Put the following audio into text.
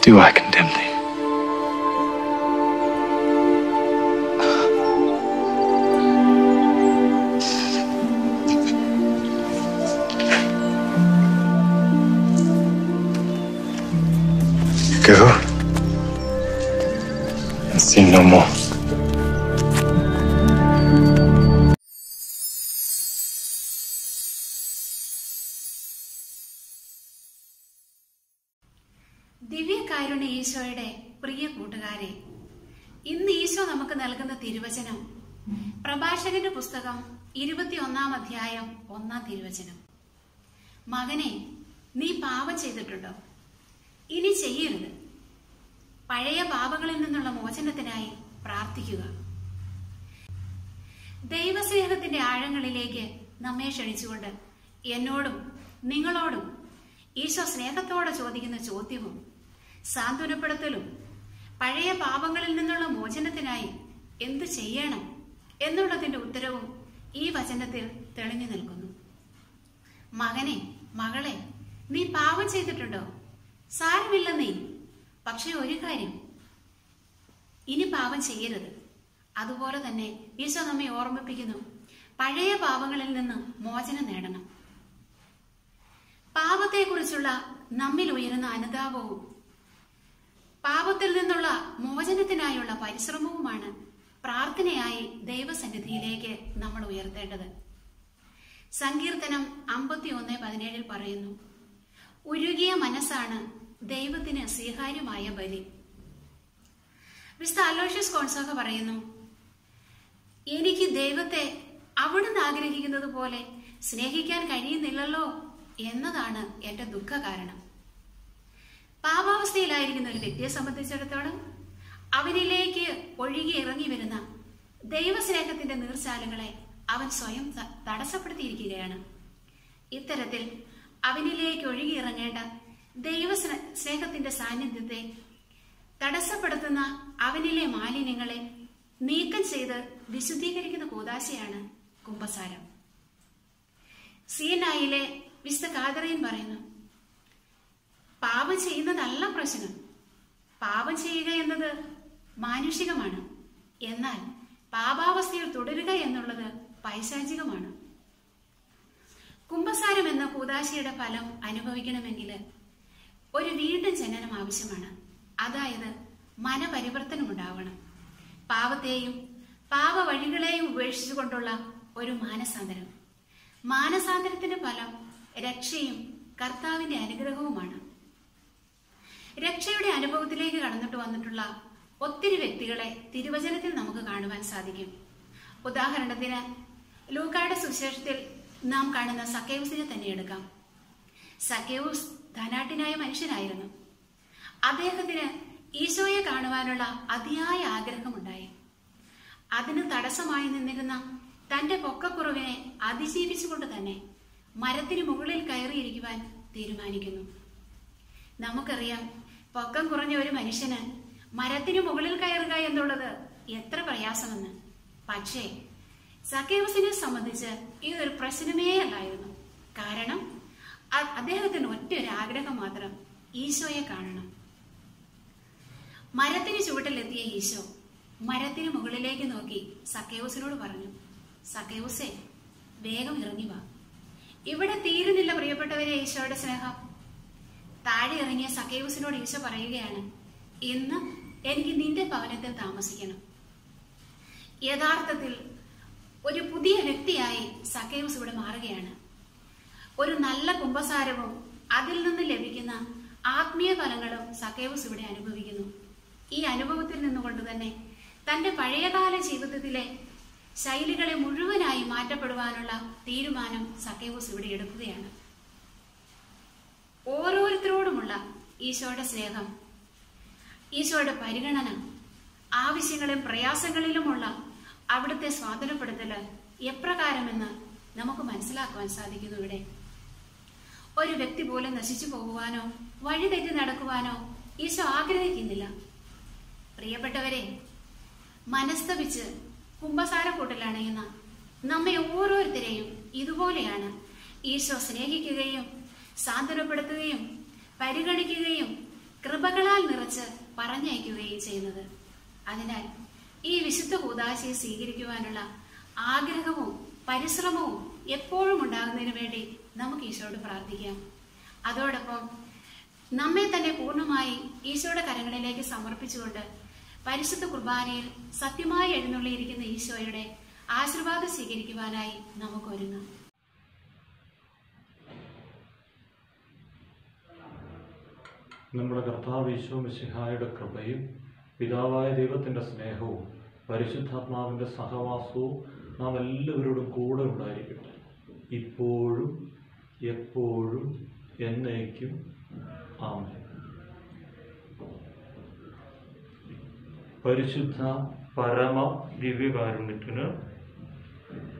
Do I condemn thee? Go and sin no more. ദിവ്യകാരുണ്യ ഈശോയുടെ പ്രിയ കൂട്ടുകാരെ ഇന്ന് ഈശോ നമുക്ക് നൽകുന്ന തിരുവചനം പ്രഭാഷകന്റെ പുസ്തകം ഇരുപത്തിയൊന്നാം അധ്യായം ഒന്നാം തിരുവചനം മകനെ നീ പാപം ചെയ്തിട്ടുണ്ടോ ഇനി ചെയ്യരുത് പഴയ പാപങ്ങളിൽ നിന്നുള്ള മോചനത്തിനായി പ്രാർത്ഥിക്കുക ദൈവസ്നേഹത്തിന്റെ ആഴങ്ങളിലേക്ക് നമ്മെ ക്ഷണിച്ചുകൊണ്ട് എന്നോടും നിങ്ങളോടും ഈശോ സ്നേഹത്തോടെ ചോദിക്കുന്ന ചോദ്യവും സാന്ത്വനപ്പെടുത്തലും പഴയ പാപങ്ങളിൽ നിന്നുള്ള മോചനത്തിനായി എന്തു ചെയ്യണം എന്നുള്ളതിന്റെ ഉത്തരവും ഈ വചനത്തിൽ തെളിഞ്ഞു നിൽക്കുന്നു മകനെ മകളെ നീ പാപം ചെയ്തിട്ടുണ്ടോ സാരമില്ല നീ പക്ഷെ ഒരു കാര്യം ഇനി പാപം ചെയ്യരുത് അതുപോലെ തന്നെ ഈശോ നമ്മെ ഓർമ്മിപ്പിക്കുന്നു പഴയ പാപങ്ങളിൽ നിന്ന് മോചനം നേടണം പാപത്തെക്കുറിച്ചുള്ള നമ്മിൽ ഉയരുന്ന അനുതാപവും പാപത്തിൽ നിന്നുള്ള മോചനത്തിനായുള്ള പരിശ്രമവുമാണ് പ്രാർത്ഥനയായി ദൈവസന്നിധിയിലേക്ക് നമ്മൾ ഉയർത്തേണ്ടത് സങ്കീർത്തനം അമ്പത്തി ഒന്ന് പതിനേഴിൽ പറയുന്നു ഉരുകിയ മനസ്സാണ് ദൈവത്തിന് സ്വീകാര്യമായ ബലി വിശുദ്ധ അലോഷ്യസ് കോൺസോക പറയുന്നു എനിക്ക് ദൈവത്തെ അവിടുന്ന് ആഗ്രഹിക്കുന്നത് പോലെ സ്നേഹിക്കാൻ കഴിയുന്നില്ലല്ലോ എന്നതാണ് എന്റെ ദുഃഖ കാരണം പാപാവസ്ഥയിലായിരിക്കുന്ന ഒരു വ്യക്തിയെ സംബന്ധിച്ചിടത്തോളം അവനിലേക്ക് ഒഴുകി ഇറങ്ങി വരുന്ന ദൈവസ്നേഹത്തിന്റെ നീർച്ചാലുകളെ അവൻ സ്വയം ത- തടസ്സപ്പെടുത്തിയിരിക്കുകയാണ് ഇത്തരത്തിൽ അവനിലേക്ക് ഒഴുകി ഇറങ്ങേണ്ട ദൈവ സ്നേ- സ്നേഹത്തിന്റെ സാന്നിധ്യത്തെ തടസ്സപ്പെടുത്തുന്ന അവനിലെ മാലിന്യങ്ങളെ നീക്കം ചെയ്ത് വിശുദ്ധീകരിക്കുന്ന കൂതാശയാണ് കുംഭസാരം സീനായിലെ വിശുദ്ധ കാതറയും പറയുന്നു പാപം ചെയ്യുന്നതല്ല പ്രശ്നം പാപം ചെയ്യുക എന്നത് മാനുഷികമാണ് എന്നാൽ പാപാവസ്ഥയിൽ തുടരുക എന്നുള്ളത് പൈശാചികമാണ് കുംഭസാരം എന്ന കൂതാശയുടെ ഫലം അനുഭവിക്കണമെങ്കിൽ ഒരു വീണ്ടും ജനനം ആവശ്യമാണ് അതായത് മനപരിവർത്തനം ഉണ്ടാവണം പാപത്തെയും പാപ വഴികളെയും ഉപേക്ഷിച്ചുകൊണ്ടുള്ള ഒരു മാനസാന്തരം മാനസാന്തരത്തിന്റെ ഫലം രക്ഷയും കർത്താവിന്റെ അനുഗ്രഹവുമാണ് രക്ഷയുടെ അനുഭവത്തിലേക്ക് കടന്നിട്ട് വന്നിട്ടുള്ള ഒത്തിരി വ്യക്തികളെ തിരുവചനത്തിൽ നമുക്ക് കാണുവാൻ സാധിക്കും ഉദാഹരണത്തിന് ലൂക്കായുടെ സുവിശേഷത്തിൽ നാം കാണുന്ന സക്കേവസിനെ തന്നെ എടുക്കാം സക്കേവൂസ് ധനാട്ടിനായ മനുഷ്യനായിരുന്നു അദ്ദേഹത്തിന് ഈശോയെ കാണുവാനുള്ള അതിയായ ആഗ്രഹമുണ്ടായി അതിന് തടസ്സമായി നിന്നിരുന്ന തന്റെ പൊക്കക്കുറവിനെ അതിജീവിച്ചുകൊണ്ട് തന്നെ മരത്തിന് മുകളിൽ കയറിയിരിക്കുവാൻ തീരുമാനിക്കുന്നു നമുക്കറിയാം പൊക്കം കുറഞ്ഞ ഒരു മനുഷ്യന് മരത്തിന് മുകളിൽ കയറുക എന്നുള്ളത് എത്ര പ്രയാസമെന്ന് പക്ഷേ സക്കേവസിനെ സംബന്ധിച്ച് ഇതൊരു പ്രശ്നമേ അല്ലായിരുന്നു കാരണം അ- അദ്ദേഹത്തിന് ഒറ്റ ഒരു ആഗ്രഹം മാത്രം ഈശോയെ കാണണം മരത്തിന് ചുവട്ടിലെത്തിയ ഈശോ മരത്തിന് മുകളിലേക്ക് നോക്കി സക്കേവസിനോട് പറഞ്ഞു സക്കേവസേ വേഗം ഇറങ്ങി വാ ഇവിടെ തീരുന്നില്ല പ്രിയപ്പെട്ടവരെ ഈശോയുടെ സ്നേഹം താഴെ ഇറങ്ങിയ സക്കേവസിനോട് ഈശോ പറയുകയാണ് ഇന്ന് എനിക്ക് നിന്റെ ഭവനത്തിൽ താമസിക്കണം യഥാർത്ഥത്തിൽ ഒരു പുതിയ വ്യക്തിയായി സക്കേവസ് ഇവിടെ മാറുകയാണ് ഒരു നല്ല കുംഭസാരവും അതിൽ നിന്ന് ലഭിക്കുന്ന ആത്മീയ ഫലങ്ങളും സക്കേവസ് ഇവിടെ അനുഭവിക്കുന്നു ഈ അനുഭവത്തിൽ നിന്നുകൊണ്ട് തന്നെ തന്റെ പഴയകാല ജീവിതത്തിലെ ശൈലികളെ മുഴുവനായി മാറ്റപ്പെടുവാനുള്ള തീരുമാനം സക്കേവസ് ഇവിടെ എടുക്കുകയാണ് ഓരോരുത്തരോടുമുള്ള ഈശോയുടെ സ്നേഹം ഈശോയുടെ പരിഗണന ആവശ്യങ്ങളും പ്രയാസങ്ങളിലുമുള്ള അവിടുത്തെ സ്വാതന്ത്ര്യപ്പെടുത്തല് എപ്രകാരമെന്ന് നമുക്ക് മനസ്സിലാക്കുവാൻ സാധിക്കുന്നു ഇവിടെ ഒരു വ്യക്തി പോലും നശിച്ചു പോകുവാനോ വഴിതെറ്റി നടക്കുവാനോ ഈശോ ആഗ്രഹിക്കുന്നില്ല പ്രിയപ്പെട്ടവരെ മനസ്തപിച്ച് കുംഭസാരക്കൂട്ടിലണയുന്ന നമ്മെ ഓരോരുത്തരെയും ഇതുപോലെയാണ് ഈശോ സ്നേഹിക്കുകയും സാന്ത്വനപ്പെടുത്തുകയും പരിഗണിക്കുകയും കൃപകളാൽ നിറച്ച് പറഞ്ഞയക്കുകയും ചെയ്യുന്നത് അതിനാൽ ഈ വിശുദ്ധ കൂതാശയെ സ്വീകരിക്കുവാനുള്ള ആഗ്രഹവും പരിശ്രമവും എപ്പോഴും ഉണ്ടാകുന്നതിന് വേണ്ടി നമുക്ക് ഈശോയോട് പ്രാർത്ഥിക്കാം അതോടൊപ്പം നമ്മെ തന്നെ പൂർണ്ണമായി ഈശോയുടെ കരങ്ങളിലേക്ക് സമർപ്പിച്ചുകൊണ്ട് പരിശുദ്ധ കുർബാനയിൽ സത്യമായി എഴുന്നള്ളിയിരിക്കുന്ന ഈശോയുടെ ആശീർവാദം സ്വീകരിക്കുവാനായി നമുക്ക് ഒരുങ്ങാം നമ്മുടെ കർത്താവ് ഈശോ മിശിഹായുടെ കൃപയും പിതാവായ ദൈവത്തിൻ്റെ സ്നേഹവും പരിശുദ്ധാത്മാവിൻ്റെ സഹവാസവും നാം എല്ലാവരോടും കൂടെ ഉണ്ടായിരിക്കട്ടെ ഇപ്പോഴും എപ്പോഴും എന്നേക്കും ആമേൻ പരിശുദ്ധ പരമ ദിവ്യകാരുണ്യത്തിന്